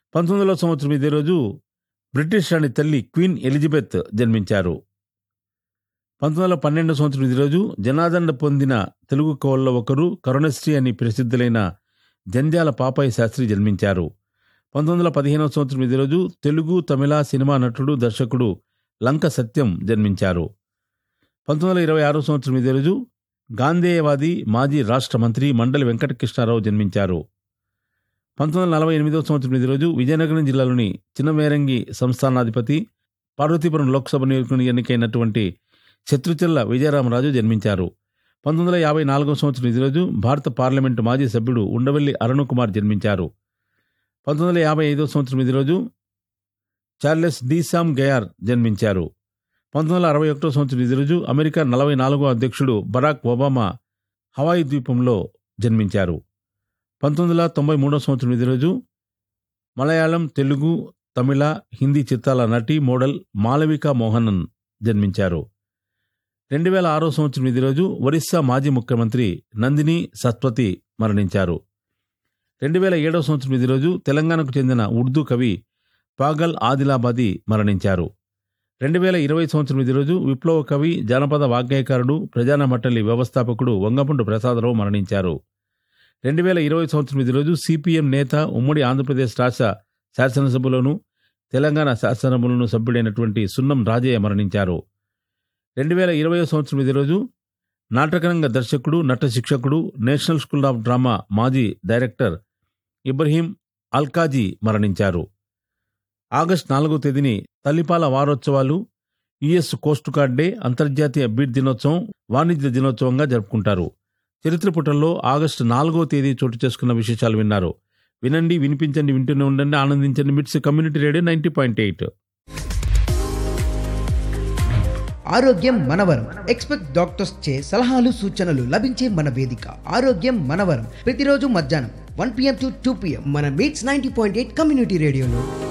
పంతొమ్మిది వందల సంవత్సరం ఇదే రోజు బ్రిటిష్ రాణి తల్లి క్వీన్ ఎలిజబెత్ జన్మించారు పంతొమ్మిది వందల పన్నెండు సంవత్సరం ఇదే రోజు జనాదరణ పొందిన తెలుగు కవుల్లో ఒకరు కరుణశ్రీ అని ప్రసిద్ధులైన జంధ్యాల పాపయ్య శాస్త్రి జన్మించారు పంతొమ్మిది వందల పదిహేనవ సంవత్సరం ఇదే రోజు తెలుగు తమిళ సినిమా నటుడు దర్శకుడు లంక సత్యం జన్మించారు పంతొమ్మిది వందల ఇరవై ఆరో సంవత్సరం ఇదే రోజు గాంధేయవాది మాజీ రాష్ట్ర మంత్రి మండలి వెంకటకృష్ణారావు జన్మించారు పంతొమ్మిది వందల నలభై ఎనిమిదవ సంవత్సరం ఇదే రోజు విజయనగరం జిల్లాలోని చిన్నమేరంగి సంస్థానాధిపతి పార్వతీపురం లోక్సభ నియోజకవర్గం ఎన్నికైనటువంటి శత్రుచెల్ల విజయరామరాజు జన్మించారు పంతొమ్మిది వందల యాభై నాలుగవ సంవత్సరం ఇదే రోజు భారత పార్లమెంటు మాజీ సభ్యుడు ఉండవల్లి అరుణ్ కుమార్ జన్మించారు పంతొమ్మిది వందల యాభై ఐదవ సంవత్సరం ఇదే రోజు చార్లెస్ డీసామ్ గయార్ జన్మించారు పంతొమ్మిది వందల అరవై ఒకటో సంవత్సరం ఇదే రోజు అమెరికా నలభై నాలుగో అధ్యక్షుడు బరాక్ ఒబామా హవాయి ద్వీపంలో జన్మించారు పంతొమ్మిది వందల తొంభై మూడో సంవత్సరం ఇదే రోజు మలయాళం తెలుగు తమిళ హిందీ చిత్రాల నటి మోడల్ మాలవిక మోహనన్ జన్మించారు రెండు వేల ఆరో సంవత్సరం ఇదే రోజు ఒరిస్సా మాజీ ముఖ్యమంత్రి నందిని సత్వతి మరణించారు రెండు వేల ఏడవ సంవత్సరం ఇదే రోజు తెలంగాణకు చెందిన ఉర్దూ కవి పాగల్ ఆదిలాబాది మరణించారు రెండు వేల ఇరవై సంవత్సరం ఇదే రోజు విప్లవ కవి జానపద వాగ్గేయకారుడు ప్రజాన మండలి వ్యవస్థాపకుడు వంగపుండు ప్రసాదరావు మరణించారు రెండు వేల ఇరవై సంవత్సరం ఇదే రోజు సిపిఎం నేత ఉమ్మడి ఆంధ్రప్రదేశ్ రాష్ట్ర శాసనసభలోను తెలంగాణ శాసనసభలోను సభ్యుడైనటువంటి సున్నం రాజయ్య మరణించారు రెండు వేల ఇరవై సంవత్సరం ఇదే రోజు నాటకరంగ దర్శకుడు నట శిక్షకుడు నేషనల్ స్కూల్ ఆఫ్ డ్రామా మాజీ డైరెక్టర్ ఇబ్రహీం అల్కాజీ మరణించారు ఆగస్టు నాలుగో తేదీని తల్లిపాల వారోత్సవాలు యుఎస్ కోస్ట్ గార్డ్ డే అంతర్జాతీయ బీట్ దినోత్సవం వాణిజ్య దినోత్సవంగా జరుపుకుంటారు చరిత్ర పుటల్లో ఆగస్టు నాలుగో తేదీ చోటు చేసుకున్న విశేషాలు విన్నారు వినండి వినిపించండి వింటూనే ఉండండి ఆనందించండి MITS community radio ninety point eight ఆరోగ్యం మనవరం ఎక్స్పెక్ట్ డాక్టర్స్ చే సలహాలు సూచనలు లభించే మన వేదిక ఆరోగ్యం మనవరం ప్రతిరోజు మధ్యాహ్నం one PM to two PM మన MITS ninety point eight community రేడియోలో